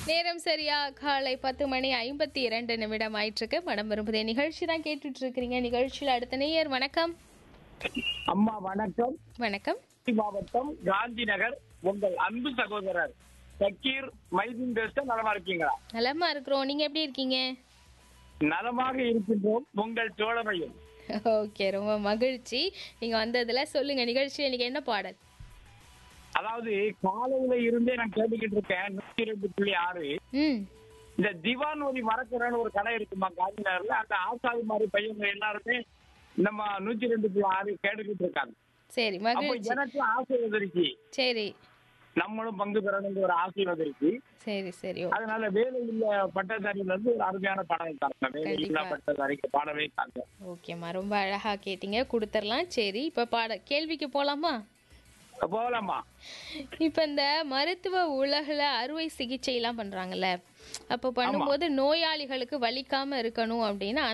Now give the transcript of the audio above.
நேரம் சரியா காலை பத்து மணி ஐம்பத்தி இரண்டு நிமிடம் ஆயிட்டிருக்கு மனம் விரும்புதே நிகழ்ச்சி தான் கேட்டுட்டு இருக்கிறீங்க நிகழ்ச்சியில் அடுத்த நேயர் வணக்கம் அம்மா வணக்கம் வணக்கம் திருச்சி மாவட்டம் காந்தி நகர் உங்கள் அன்பு சகோதரர் சக்கீர் மைதீன் பேச நலமா இருக்கீங்களா நலமா இருக்கிறோம் நீங்க எப்படி இருக்கீங்க நலமாக இருக்கின்றோம் உங்கள் தோழமையும் ஓகே ரொம்ப மகிழ்ச்சி நீங்க வந்ததுல சொல்லுங்க நிகழ்ச்சியில் இன்னைக்கு என்ன பாடல் அதாவது காலையில இருந்தே நான் கேட்டுக்கிட்டு இருக்கேன் நூத்தி ரெண்டு புள்ளி ஆறு ம் இந்த திவானோதி மரக்கரன்னு ஒரு கடை இருக்குமா காந்தி நகர்ல அந்த ஆசாதி மாதிரி பையங்க எல்லாருமே நம்ம நூத்தி ரெண்டு புள்ளி ஆறு கேட்டுக்கிட்டு இருக்காங்க சரி அப்போ மகிழ்ச்சி எனக்கு ஆசை வந்துருச்சு சரி நம்மளும் பங்கு பெறணுங்கிற ஒரு ஆசை வந்துருச்சு சரி சரி ஓ. அதனால வேலை இல்ல பட்டதாரியில இருந்து ஒரு அருமையான பாடல் தரேன் வேலை இல்ல கண்டிப்பா. பட்டதாரிக்கு பாடவே தாங்க ஓகேம்மா ரொம்ப அழகா கேட்டீங்க கொடுத்துடலாம் சரி இப்ப பாட கேள்விக்கு போலாமா போகலாமா இப்ப இந்த மருத்துவ உலகில் அறுவை சிகிச்சைலாம் பண்றாங்கல்ல அப்போ பண்ணும்போது நோயாளிகளுக்கு வலிக்காம இருக்கணும் அப்படின்னா